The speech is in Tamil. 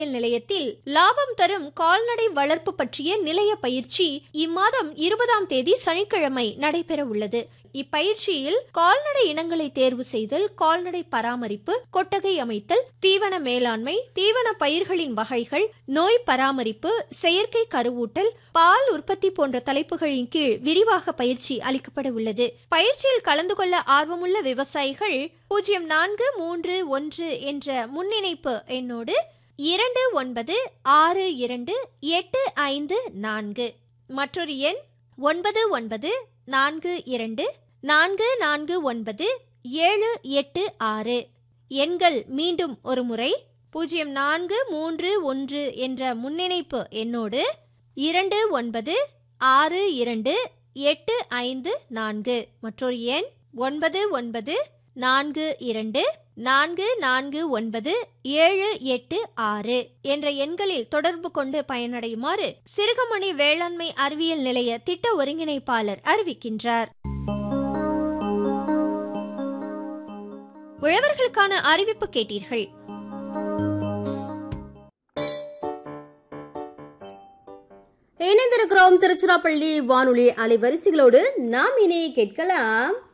நிலையத்தில் லாபம் தரும் கால்நடை வளர்ப்பு பற்றிய நிலைய பயிற்சி இம்மாதம் இருபதாம் தேதி சனிக்கிழமை நடைபெற உள்ளது இப்பயிற்சியில் கால்நடை இனங்களை தேர்வு செய்தல் கால்நடை பராமரிப்பு கொட்டகை அமைத்தல் தீவன மேலாண்மை தீவன பயிர்களின் வகைகள் நோய் பராமரிப்பு செயற்கை கருவூட்டல் பால் உற்பத்தி போன்ற தலைப்புகளின் கீழ் விரிவாக பயிற்சி அளிக்கப்பட உள்ளது பயிற்சியில் கலந்து கொள்ள ஆர்வமுள்ள விவசாயிகள் பூஜ்ஜியம் நான்கு மூன்று ஒன்று என்ற முன்னிணைப்பு எண்ணோடு இரண்டு ஒன்பது ஆறு இரண்டு எட்டு ஐந்து நான்கு மற்றொரு எண் ஒன்பது ஒன்பது நான்கு இரண்டு நான்கு நான்கு ஒன்பது ஏழு எட்டு ஆறு எண்கள் மீண்டும் ஒரு முறை பூஜ்ஜியம் நான்கு மூன்று ஒன்று என்ற முன்னிணைப்பு எண்ணோடு இரண்டு ஒன்பது ஆறு இரண்டு எட்டு ஐந்து நான்கு மற்றொரு எண் ஒன்பது ஒன்பது நான்கு இரண்டு நான்கு நான்கு ஒன்பது ஏழு எட்டு ஆறு என்ற எண்களில் தொடர்பு கொண்டு பயனடையுமாறு சிறுகமணி வேளாண்மை அறிவியல் நிலைய திட்ட ஒருங்கிணைப்பாளர் அறிவிக்கின்றார் உழவர்களுக்கான அறிவிப்பு கேட்டீர்கள் இணைந்திருக்கிறோம் திருச்சிராப்பள்ளி வானொலி அலைவரிசைகளோடு நாம் இனி கேட்கலாம்